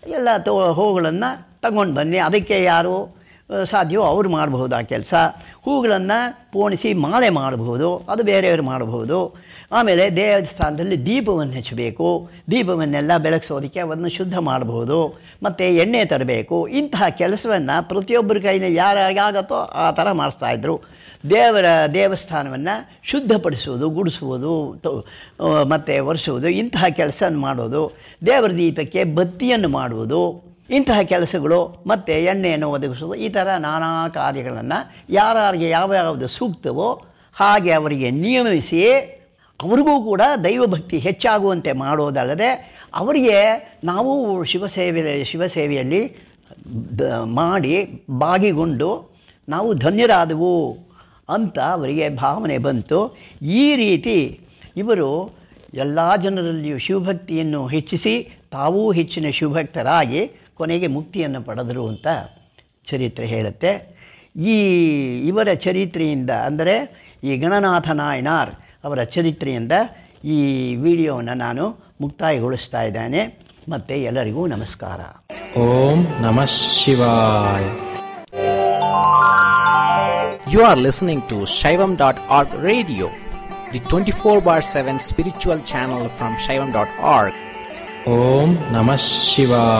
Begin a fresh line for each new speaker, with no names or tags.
ಎಲ್ಲ ತೋ ಹೂಗಳನ್ನು ತಗೊಂಡು ಬನ್ನಿ ಅದಕ್ಕೆ ಯಾರು ಆ, ಸಾಧ್ಯವೋ ಅವ್ರು ಮಾಡಬಹುದು ಆ ಕೆಲಸ ಹೂಗಳನ್ನು ಪೋಣಿಸಿ ಮಾಲೆ ಮಾಡಬಹುದು ಅದು ಬೇರೆಯವರು ಮಾಡಬಹುದು ಆಮೇಲೆ ದೇವಸ್ಥಾನದಲ್ಲಿ ದೀಪವನ್ನು ಹಚ್ಚಬೇಕು ದೀಪವನ್ನೆಲ್ಲ ಬೆಳಗಿಸೋದಕ್ಕೆ ಅವನ್ನು ಶುದ್ಧ ಮಾಡಬಹುದು ಮತ್ತು ಎಣ್ಣೆ ತರಬೇಕು ಇಂತಹ ಕೆಲಸವನ್ನು ಪ್ರತಿಯೊಬ್ಬರ ಕೈನ ಯಾರ್ಯಾರಿಗಾಗತ್ತೋ ಆ ಥರ ಮಾಡಿಸ್ತಾಯಿದ್ರು ದೇವರ ದೇವಸ್ಥಾನವನ್ನು ಶುದ್ಧಪಡಿಸುವುದು ಗುಡಿಸುವುದು ಮತ್ತು ಒರೆಸುವುದು ಇಂತಹ ಕೆಲಸ ಮಾಡೋದು ದೇವರ ದೀಪಕ್ಕೆ ಬತ್ತಿಯನ್ನು ಮಾಡುವುದು ಇಂತಹ ಕೆಲಸಗಳು ಮತ್ತು ಎಣ್ಣೆಯನ್ನು ಒದಗಿಸೋದು ಈ ಥರ ನಾನಾ ಕಾರ್ಯಗಳನ್ನು ಯಾರ್ಯಾರಿಗೆ ಯಾವ ಯಾವುದು ಸೂಕ್ತವೋ ಹಾಗೆ ಅವರಿಗೆ ನಿಯಮಿಸಿ ಅವ್ರಿಗೂ ಕೂಡ ದೈವಭಕ್ತಿ ಹೆಚ್ಚಾಗುವಂತೆ ಮಾಡೋದಲ್ಲದೆ ಅವರಿಗೆ ನಾವು ಶಿವಸೇವೆ ಶಿವಸೇವೆಯಲ್ಲಿ ದ- ಮಾಡಿ ಬಾಗಿಗೊಂಡು ನಾವು ಧನ್ಯರಾದವು ಅಂತ ಅವರಿಗೆ ಭಾವನೆ ಬಂತು ಈ ರೀತಿ ಇವರು ಎಲ್ಲ ಜನರಲ್ಲಿಯೂ ಶಿವಭಕ್ತಿಯನ್ನು ಹೆಚ್ಚಿಸಿ ತಾವೂ ಹೆಚ್ಚಿನ ಶಿವಭಕ್ತರಾಗಿ ಕೊನೆಗೆ ಮುಕ್ತಿಯನ್ನು ಪಡೆದರು ಅಂತ ಚರಿತ್ರೆ ಹೇಳುತ್ತೆ ಈ ಇವರ ಚರಿತ್ರೆಯಿಂದ ಅಂದರೆ ಈ ಗಣನಾಥ ನಾಯನಾರ್ ಅವರ ಚರಿತ್ರೆಯಿಂದ ಈ ವಿಡಿಯೋವನ್ನು ನಾನು ಮುಕ್ತಾಯಗೊಳಿಸ್ತಾ ಇದ್ದೇನೆ ಮತ್ತು ಎಲ್ಲರಿಗೂ ನಮಸ್ಕಾರ
ಓಂ ನಮಃ ಶಿವಾಯ
You are listening to Shaivam.org radio, the 24 bar 7 spiritual channel from Shaivam.org.
ಓಂ ನಮಃ ಶಿವಾಯ